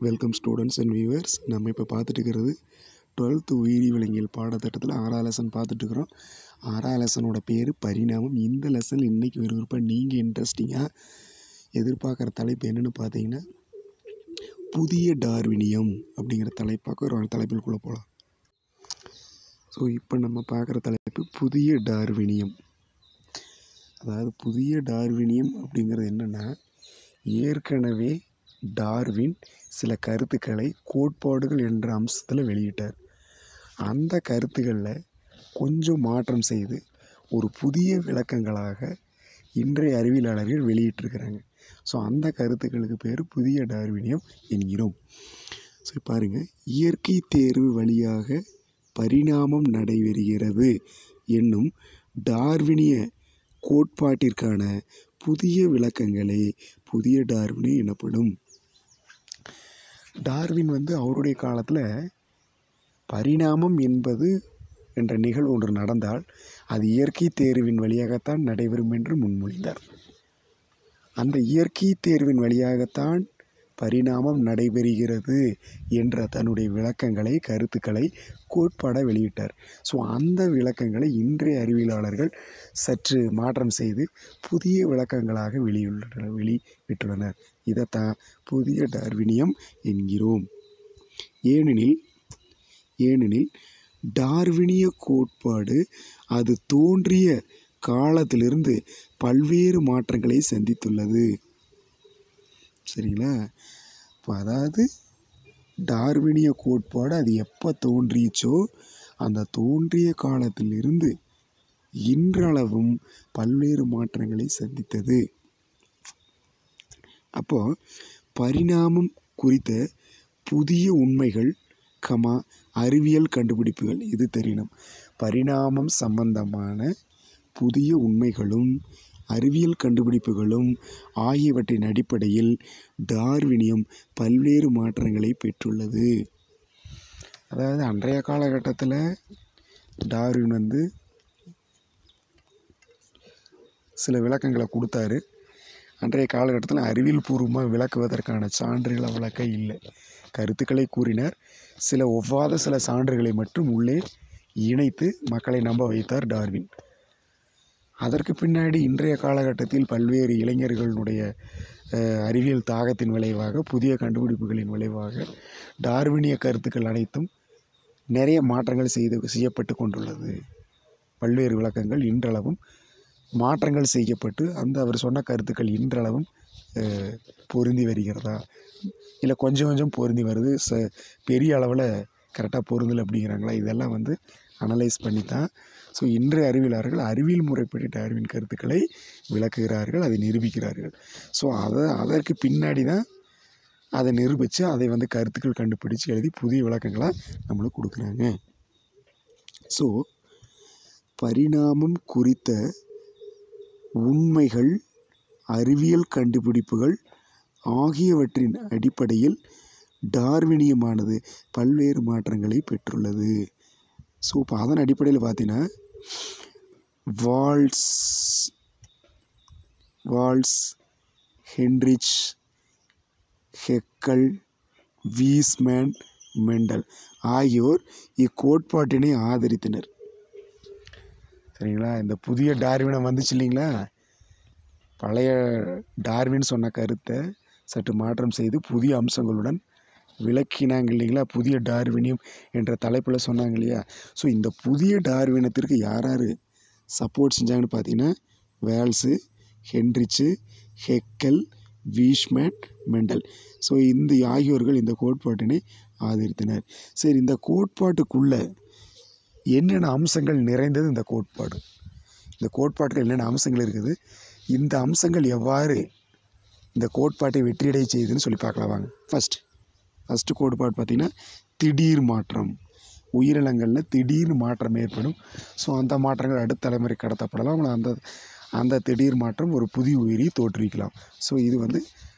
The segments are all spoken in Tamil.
வெல்கம் ஸ்டூடெண்ட்ஸ் அண்ட் வியூவர்ஸ் நம்ம இப்போ பார்த்துட்டு இருக்கிறது டுவெல்த்து உயிரி விலங்கியல் பாடத்திட்டத்தில் ஆறாம் லெசன் பார்த்துட்டு இருக்கிறோம் ஆறாம் லெசனோட பேர் பரிணாமம் இந்த லெசன் இன்றைக்கி விறுவிறுப்பாக நீங்கள் இன்ட்ரெஸ்டிங்காக எதிர்பார்க்குற தலைப்பு என்னென்னு பார்த்தீங்கன்னா புதிய டார்வினியம் அப்படிங்கிற தலைப்பாக்க ஒரு தலைப்பிற்குள்ளே போகலாம் ஸோ இப்போ நம்ம பார்க்குற தலைப்பு புதிய டார்வினியம் அதாவது புதிய டார்வினியம் அப்படிங்கிறது என்னென்னா ஏற்கனவே டார்வின் சில கருத்துக்களை கோட்பாடுகள் என்ற அம்சத்தில் வெளியிட்டார் அந்த கருத்துக்களில் கொஞ்சம் மாற்றம் செய்து ஒரு புதிய விளக்கங்களாக இன்றைய அறிவியலாளர்கள் வெளியிட்டிருக்கிறாங்க ஸோ அந்த கருத்துக்களுக்கு பேர் புதிய டார்வினியம் என்கிறோம் ஸோ பாருங்கள் இயற்கை தேர்வு வழியாக பரிணாமம் நடைபெறுகிறது என்னும் டார்வினிய கோட்பாட்டிற்கான புதிய விளக்கங்களே புதிய டார்வினி எனப்படும் டார்வின் வந்து அவருடைய காலத்தில் பரிணாமம் என்பது என்ற நிகழ்வு ஒன்று நடந்தால் அது இயற்கை தேர்வின் வழியாகத்தான் நடைபெறும் என்று முன்மொழிந்தார் அந்த இயற்கை தேர்வின் வழியாகத்தான் பரிணாமம் நடைபெறுகிறது என்ற தன்னுடைய விளக்கங்களை கருத்துக்களை கோட்பாட வெளியிட்டார் ஸோ அந்த விளக்கங்களை இன்றைய அறிவியலாளர்கள் சற்று மாற்றம் செய்து புதிய விளக்கங்களாக வெளியுள்ள வெளியிட்டுள்ளனர் இதைத்தான் புதிய டார்வினியம் என்கிறோம் ஏனெனில் ஏனெனில் டார்வினிய கோட்பாடு அது தோன்றிய காலத்திலிருந்து பல்வேறு மாற்றங்களை சந்தித்துள்ளது சரிங்களா இப்போ அதாவது டார்வினிய கோட்பாடு அது எப்போ தோன்றிச்சோ அந்த தோன்றிய காலத்திலிருந்து இன்றளவும் பல்வேறு மாற்றங்களை சந்தித்தது அப்போ பரிணாமம் குறித்த புதிய உண்மைகள் கமா அறிவியல் கண்டுபிடிப்புகள் இது தெரியணும் பரிணாமம் சம்பந்தமான புதிய உண்மைகளும் அறிவியல் கண்டுபிடிப்புகளும் ஆகியவற்றின் அடிப்படையில் டார்வினியம் பல்வேறு மாற்றங்களை பெற்றுள்ளது அதாவது அன்றைய காலகட்டத்தில் டார்வின் வந்து சில விளக்கங்களை கொடுத்தாரு அன்றைய காலகட்டத்தில் அறிவியல் பூர்வமாக விளக்குவதற்கான சான்றுகள் விளக்க இல்லை கருத்துக்களை கூறினார் சில ஒவ்வாத சில சான்றுகளை மட்டும் உள்ளே இணைத்து மக்களை நம்ப வைத்தார் டார்வின் அதற்கு பின்னாடி இன்றைய காலகட்டத்தில் பல்வேறு இளைஞர்களுடைய அறிவியல் தாகத்தின் விளைவாக புதிய கண்டுபிடிப்புகளின் விளைவாக டார்வினிய கருத்துக்கள் அனைத்தும் நிறைய மாற்றங்கள் செய்து செய்யப்பட்டு கொண்டுள்ளது பல்வேறு விளக்கங்கள் இன்றளவும் மாற்றங்கள் செய்யப்பட்டு அந்த அவர் சொன்ன கருத்துக்கள் இன்றளவும் பொருந்தி வருகிறதா இல்லை கொஞ்சம் கொஞ்சம் பொருந்தி வருது ச பெரிய அளவில் கரெக்டாக பொருந்தலை அப்படிங்கிறாங்களா இதெல்லாம் வந்து அனலைஸ் பண்ணி தான் ஸோ இன்றைய அறிவியலாளர்கள் அறிவியல் முறைப்படி டார்வின் கருத்துக்களை விளக்குகிறார்கள் அதை நிரூபிக்கிறார்கள் ஸோ அதை அதற்கு பின்னாடி தான் அதை நிரூபித்து அதை வந்து கருத்துக்கள் கண்டுபிடிச்சு எழுதி புதிய விளக்கங்களாக நம்மளுக்கு கொடுக்குறாங்க ஸோ பரிணாமம் குறித்த உண்மைகள் அறிவியல் கண்டுபிடிப்புகள் ஆகியவற்றின் அடிப்படையில் டார்வினியமானது பல்வேறு மாற்றங்களை பெற்றுள்ளது ஸோ இப்போ அதன் அடிப்படையில் பார்த்தீங்கன்னா Wallace Wallace Heinrich Haeckel Weismann Mendel ஆகியோர் இக்கோட்பாட்டினை ஆதரித்தனர் சரிங்களா இந்த புதிய டார்வினம் வந்துச்சு இல்லைங்களா பழைய டார்வின் சொன்ன கருத்தை சற்று மாற்றம் செய்து புதிய அம்சங்களுடன் விளக்கினாங்க இல்லைங்களா புதிய டார்வினியம் என்ற தலைப்பில் சொன்னாங்க இல்லையா ஸோ இந்த புதிய டார்வினத்திற்கு யார் யார் சப்போர்ட் செஞ்சாங்கன்னு பார்த்தீங்கன்னா Wallace Heinrich Haeckel Weismann Mendel so இந்த ஆகியோர்கள் இந்த கோட்பாட்டினை ஆதரித்தனர் சரி இந்த கோட்பாட்டுக்குள்ளே என்னென்ன அம்சங்கள் நிறைந்தது இந்த கோட்பாடு இந்த கோட்பாட்டுகள் என்னென்ன அம்சங்கள் இருக்குது இந்த அம்சங்கள் எவ்வாறு இந்த கோட்பாட்டை வெற்றியடை செய்யுதுன்னு சொல்லி பார்க்கலாம் வாங்க ஃபஸ்ட் ஃபஸ்ட்டு கோட்பாடு பார்த்திங்கன்னா திடீர் மாற்றம் உயிரினங்களில் திடீர் மாற்றம் ஏற்படும் ஸோ அந்த மாற்றங்கள் அடுத்த தலைமுறை கடத்தப்படலாம் அந்த அந்த திடீர் மாற்றம் ஒரு புதிய உயிரி தோற்றுவிக்கலாம் ஸோ இது வந்து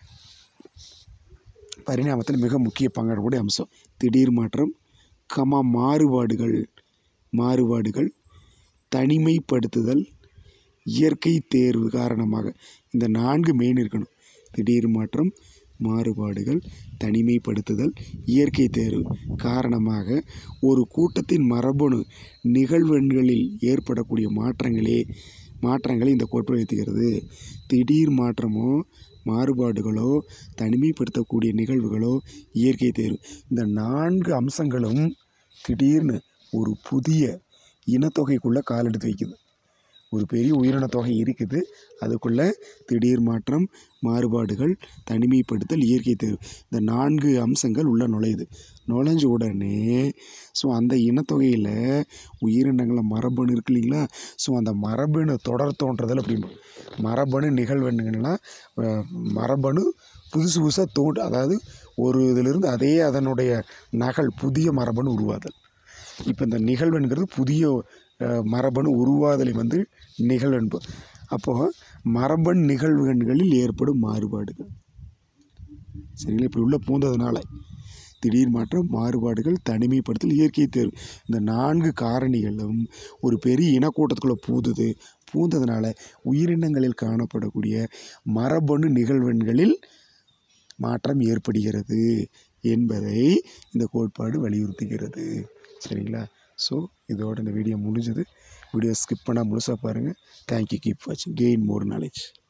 பரிணாமத்தில் மிக முக்கிய பங்கக்கூடிய அம்சம் திடீர் மாற்றம் கமா மாறுபாடுகள் மாறுபாடுகள் தனிமைப்படுத்துதல் இயற்கை தேர்வு காரணமாக இந்த நான்கு மெயின் இருக்கணும் திடீர் மாற்றம் மாறுபாடுகள் தனிமைப்படுத்துதல் இயற்கை தேர்வு காரணமாக ஒரு கூட்டத்தின் மரபணு நிகழ்வெண்களில் ஏற்படக்கூடிய மாற்றங்களே மாற்றங்களை இந்த கோட்பாடு எடுத்துக்கிறது திடீர் மாற்றமோ மாறுபாடுகளோ தனிமைப்படுத்தக்கூடிய நிகழ்வுகளோ இயற்கை தேர்வு இந்த நான்கு அம்சங்களும் திடீர்னு ஒரு புதிய இனத்தொகைக்குள்ளே கால் எடுத்து வைக்குது ஒரு பெரிய உயிரின தொகை இருக்குது அதுக்குள்ளே திடீர் மாற்றம் மாறுபாடுகள் தனிமைப்படுத்தல் இயற்கை தேர்வு இந்த நான்கு அம்சங்கள் உள்ளே நுழையுது நுழைஞ்ச உடனே ஸோ அந்த இனத்தொகையில் உயிரினங்கள மரபணு இருக்கு இல்லைங்களா ஸோ அந்த மரபணு தொடர் தோன்றுதல் அப்படின்னு மரபணு நிகழ்வெண்கள்லாம் அஹ், மரபணு புதுசு புதுசாக தோன்று அதாவது ஒரு இதிலிருந்து அதே அதனுடைய நகல் புதிய மரபணு உருவாதல் இப்போ இந்த நிகழ்வெண்கிறது புதிய அஹ், மரபணு உருவாதலை வந்து நிகழ்வென்பு அப்போது மரபணு நிகழ்வுகளில் ஏற்படும் மாறுபாடுகள் சரிங்களா இப்படி உள்ள பூந்ததுனால திடீர் மாற்றம் மாறுபாடுகள் தனிமைப்படுத்தல் இயற்கை தேர்வு இந்த நான்கு காரணிகளும் ஒரு பெரிய இனக்கூட்டத்துக்குள்ளே பூந்துது பூந்ததுனால உயிரினங்களில் காணப்படக்கூடிய மரபணு நிகழ்வெண்களில் மாற்றம் ஏற்படுகிறது என்பதை இந்த கோட்பாடு வலியுறுத்துகிறது சரிங்களா ஸோ இதோட இந்த வீடியோ முடிஞ்சது வீடியோ ஸ்கிப் பண்ணால் முழுசாக பாருங்கள் தேங்க்யூ கீப் வாட்சிங் கெயின் மோர் நாலேஜ்